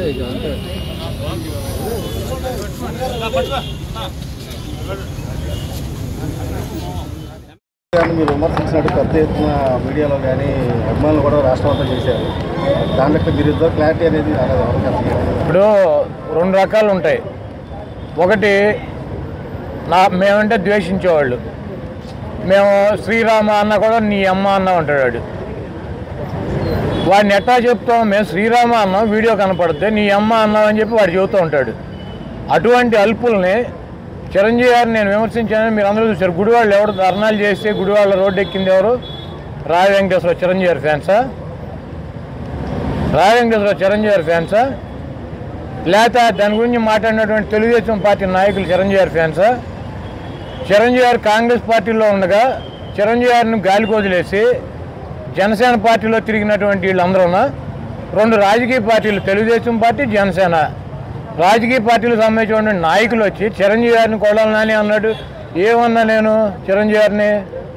కానీ మీరు విమర్శించినట్టు పెద్ద ఎత్తున మీడియాలో కానీ అభిమానులు కూడా రాష్ట్రం అంతా చేశారు దాంట్లో మీరు ఇద్దరు క్లారిటీ అనేది రాలేదు ఎవరికి అసలు. ఇప్పుడు రెండు రకాలు ఉంటాయి ఒకటి నా మేమంటే ద్వేషించేవాళ్ళు మేము శ్రీరామ అన్న కూడా నీ అమ్మ అన్న ఉంటాడు వాడు వాడిని ఎట్టా చెప్తాం మేము శ్రీరామ అన్నాం వీడియో కనపడితే నీ అమ్మ అన్నావు అని చెప్పి వాడు చెబుతూ ఉంటాడు అటువంటి అల్పుల్ని చిరంజీవి గారిని నేను విమర్శించానని మీరు అందరూ చూశారు గుడివాళ్ళు ఎవరు ధర్నాలు చేసి గుడివాళ్ళ రోడ్డు ఎక్కింది ఎవరు రాయ వెంకటేశ్వర చిరంజీవి గారి ఫ్యాన్సా రాయ వెంకటేశ్వర చిరంజీవి గారి ఫ్యాన్సా లేక దాని గురించి మాట్లాడినటువంటి తెలుగుదేశం పార్టీ నాయకులు చిరంజీవి గారి ఫ్యాన్సా చిరంజీవి గారు కాంగ్రెస్ పార్టీలో ఉండగా చిరంజీవి గారిని గాలికి వదిలేసి జనసేన పార్టీలో తిరిగినటువంటి వీళ్ళందరూ రెండు రాజకీయ పార్టీలు తెలుగుదేశం పార్టీ జనసేన రాజకీయ పార్టీలకు సంబంధించినటువంటి నాయకులు వచ్చి చిరంజీవి గారిని కొడాలని అన్నాడు ఏమన్నా నేను చిరంజీవి గారిని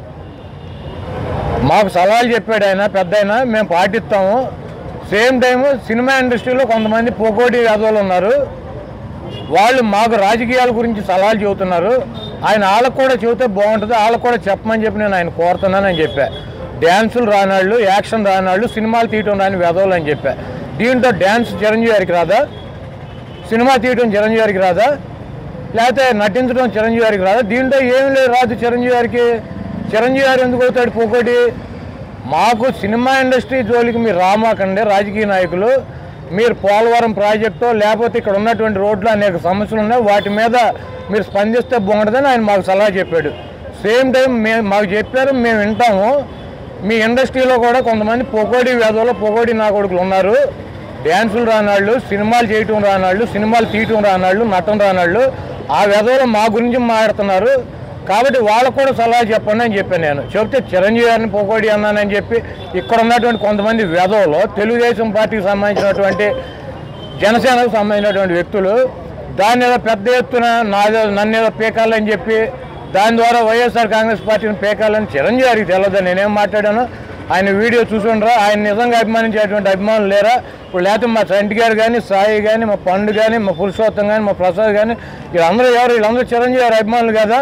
మాకు సలహాలు చెప్పాడు ఆయన పెద్ద ఆయన మేము పాటిస్తాము సేమ్ టైం సినిమా ఇండస్ట్రీలో కొంతమంది పొకోటి యాదవులు ఉన్నారు వాళ్ళు మాకు రాజకీయాల గురించి సలహాలు చెబుతున్నారు ఆయన వాళ్ళకు కూడా చెబితే బాగుంటుంది వాళ్ళకు కూడా చెప్పమని చెప్పి నేను ఆయన కోరుతున్నానని చెప్పా డ్యాన్సులు రానాళ్ళు యాక్షన్ రానాళ్ళు సినిమాలు తీయటం రాని వెదవులు అని చెప్పా దీంట్లో డ్యాన్స్ చిరంజీవి గారికి రాదా సినిమా తీయటం చిరంజీవి గారికి రాదా లేకపోతే నటించడం చిరంజీవి గారికి రాదా దీంట్లో ఏం లేదు రాదు చిరంజీవి గారికి చిరంజీవి గారు ఎందుకు అవుతాడు పోకోటి మాకు సినిమా ఇండస్ట్రీ జోలికి మీరు రామాకండి రాజకీయ నాయకులు మీరు పోలవరం ప్రాజెక్టు లేకపోతే ఇక్కడ ఉన్నటువంటి రోడ్లు అనేక సమస్యలు ఉన్నాయి వాటి మీద మీరు స్పందిస్తే బాగుంటుందని ఆయన మాకు సలహా చెప్పాడు సేమ్ టైం మేము మాకు చెప్పారు మేము వింటాము మీ ఇండస్ట్రీలో కూడా కొంతమంది పొకోడి వేదవులు పొకోడి నా కొడుకులు ఉన్నారు డ్యాన్సులు రానాళ్ళు సినిమాలు చేయటం రానాళ్ళు సినిమాలు తీయటం రానాళ్ళు నటన రానాళ్ళు ఆ వెధవలు మా గురించి మాట్లాడుతున్నారు కాబట్టి వాళ్ళకు కూడా సలహా చెప్పండి అని చెప్పాను నేను చెప్తే చిరంజీవి గారిని పోకోడి అన్నానని చెప్పి ఇక్కడ ఉన్నటువంటి కొంతమంది వెధవలు తెలుగుదేశం పార్టీకి సంబంధించినటువంటి జనసేనకు సంబంధించినటువంటి వ్యక్తులు దాన్ని ఏదో పెద్ద ఎత్తున నాదో నన్ను ఏదో పీకాలని చెప్పి దాని ద్వారా వైఎస్ఆర్ కాంగ్రెస్ పార్టీని పీకాలని చిరంజీవి గారికి తెలియదు నేనేం మాట్లాడాను ఆయన వీడియో చూసుండ్రా ఆయన నిజంగా అభిమానించేటువంటి అభిమానులు లేరా ఇప్పుడు లేకపోతే మా చంటి గారు కానీ సాయి కానీ మా పండు కానీ మా పురుషోత్తం కానీ మా ప్రసాద్ కానీ వీళ్ళందరూ ఎవరు వీళ్ళందరూ చిరంజీవి గారి అభిమానులు కదా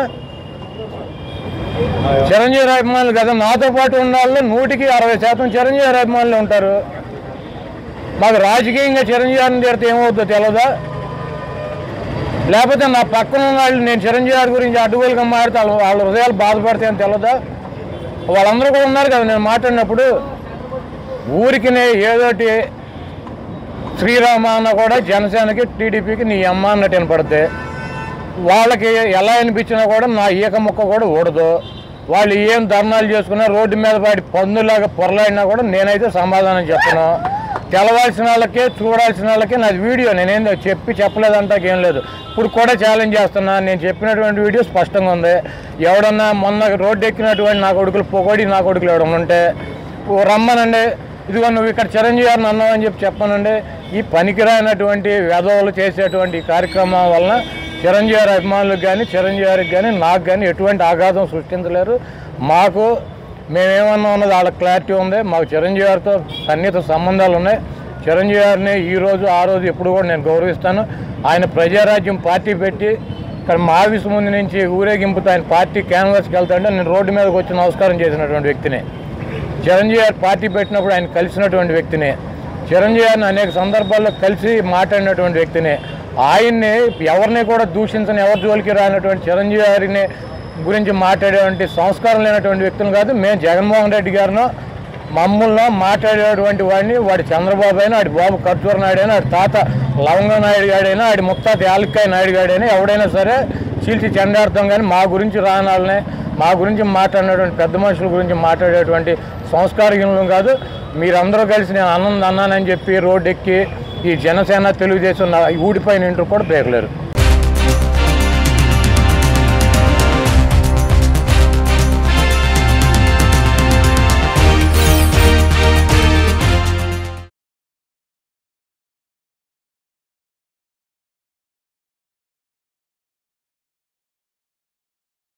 చిరంజీవి గారి అభిమానులు కదా నాతో పాటు ఉన్న వాళ్ళు నూటికి అరవై శాతం చిరంజీవి గారి అభిమానులు ఉంటారు మాకు రాజకీయంగా చిరంజీవి గారిని తిడితే ఏమవుతుందో తెలియదా లేకపోతే నా పక్కన ఉన్న వాళ్ళు నేను చిరంజీవి గారి గురించి అడ్డుగోలుగా మాడితే వాళ్ళ వాళ్ళ హృదయాలు బాధపడతాయని తెలియదా వాళ్ళందరూ కూడా ఉన్నారు కదా నేను మాట్లాడినప్పుడు ఊరికి ఏదోటి శ్రీరామ అన్న కూడా జనసేనకి టీడీపీకి నీ అమ్మ అన్నట్టు వినపడితే వాళ్ళకి ఎలా అనిపించినా కూడా నా ఈక ముక్క కూడా ఊడదు వాళ్ళు ఏం ధర్నాలు చేసుకున్నా రోడ్డు మీద పడి పందులాగా పొరలాడినా కూడా నేనైతే సమాధానం చెప్పను తెలవాల్సిన వాళ్ళకే చూడాల్సిన వాళ్ళకే నాది వీడియో నేనేం చెప్పి చెప్పలేదంటాకి ఏం లేదు ఇప్పుడు కూడా ఛాలెంజ్ చేస్తున్నా నేను చెప్పినటువంటి వీడియో స్పష్టంగా ఉంది ఎవడన్నా మొన్న రోడ్డు ఎక్కినటువంటి నా కొడుకులు పొగడి నా కొడుకులు ఎవడన్నా ఉంటే ఓ రమ్మనండి ఇదిగో నువ్వు ఇక్కడ చిరంజీవి గారిని అన్నావు అని చెప్పి చెప్పానండి ఈ పనికిరానటువంటి వెధవలు చేసేటువంటి ఈ కార్యక్రమం వలన చిరంజీవి గారి అభిమానులకు కానీ చిరంజీవి గారికి కానీ నాకు కానీ ఎటువంటి ఆఘాతం సృష్టించలేరు మాకు మేమేమన్నా ఉన్నది వాళ్ళకి క్లారిటీ ఉంది మాకు చిరంజీవి గారితో సన్నిహిత సంబంధాలు ఉన్నాయి చిరంజీవి గారిని ఈ రోజు ఆ రోజు ఎప్పుడు కూడా నేను గౌరవిస్తాను ఆయన ప్రజారాజ్యం పార్టీ పెట్టి ఇక్కడ మా ఆఫీస్ ముందు నుంచి ఊరేగింపుతో ఆయన పార్టీ క్యాన్వాస్కి వెళ్తాంటే నేను రోడ్డు మీదకి వచ్చి నమస్కారం చేసినటువంటి వ్యక్తిని చిరంజీవి గారు పార్టీ పెట్టినప్పుడు ఆయన కలిసినటువంటి వ్యక్తిని చిరంజీవి గారిని అనేక సందర్భాల్లో కలిసి మాట్లాడినటువంటి వ్యక్తిని ఆయన్ని ఎవరిని కూడా దూషించని ఎవరి జోలికి రానటువంటి చిరంజీవి గారిని గురించి మాట్లాడేటువంటి సంస్కారం లేనటువంటి వ్యక్తులు కాదు మేము జగన్మోహన్ రెడ్డి గారినో మమ్మల్ని మాట్లాడేటువంటి వాడిని వాడి చంద్రబాబు అయినా వాడి బాబు కర్జూర నాయుడు అయినా వాడి తాత లవంగ నాయుడు గాడైనా వాడి ముత్తాత యాలక్కాయ నాయుడు గాడైనా ఎవడైనా సరే చీల్చి చెండాడతాం కానీ మా గురించి రానాలనే మా గురించి మాట్లాడినటువంటి పెద్ద మనుషుల గురించి మాట్లాడేటువంటి సంస్కారహీనులు కాదు మీరందరూ కలిసి నేను అన్నం అన్నానని చెప్పి రోడ్డు ఎక్కి ఈ జనసేన తెలుగుదేశం నా ఊడిపోయిన ఇంటర్ కూడా పేర్లేరు